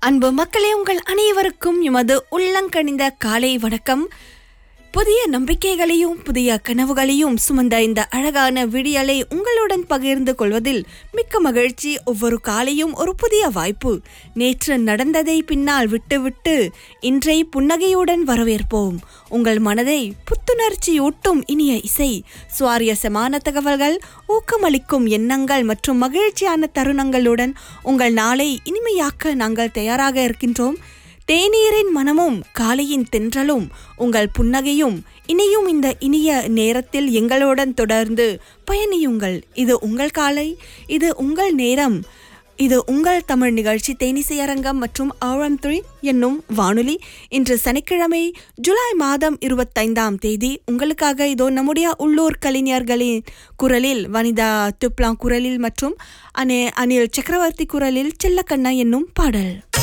அன்பு மக்களே உங்கள் அனைவருக்கும் எமது உள்ளங்கணிந்த காலை வணக்கம் புதிய நம்பிக்கைகளையும் புதிய கனவுகளையும் சுமந்த இந்த அழகான விடியலை உங்களுடன் பகிர்ந்து கொள்வதில் மிக்க மகிழ்ச்சி ஒவ்வொரு காலையும் ஒரு புதிய வாய்ப்பு நேற்று நடந்ததை பின்னால் விட்டுவிட்டு இன்றை புன்னகையுடன் வரவேற்போம் உங்கள் மனதை புத்துணர்ச்சியூட்டும் இனிய இசை சுவாரஸ்யமான தகவல்கள் ஊக்கமளிக்கும் எண்ணங்கள் மற்றும் மகிழ்ச்சியான தருணங்களுடன் உங்கள் நாளை இனிமையாக்க நாங்கள் தயாராக இருக்கின்றோம் தேநீரின் மனமும் காலையின் தென்றலும் உங்கள் புன்னகையும் இனியும் இந்த இனிய நேரத்தில் எங்களுடன் தொடர்ந்து பயணியுங்கள் இது உங்கள் காலை இது உங்கள் நேரம் இது உங்கள் தமிழ் நிகழ்ச்சி தேனிசை அரங்கம் மற்றும் ஆழம் த்ரீ என்னும் வானொலி இன்று சனிக்கிழமை ஜூலை மாதம் இருபத்தைந்தாம் தேதி உங்களுக்காக இதோ நம்முடைய உள்ளூர் கலைஞர்களின் குரலில் வனிதா துப்லா குரலில் மற்றும் அனே அனில் சக்கரவர்த்தி குரலில் செல்லக்கண்ணா என்னும் பாடல்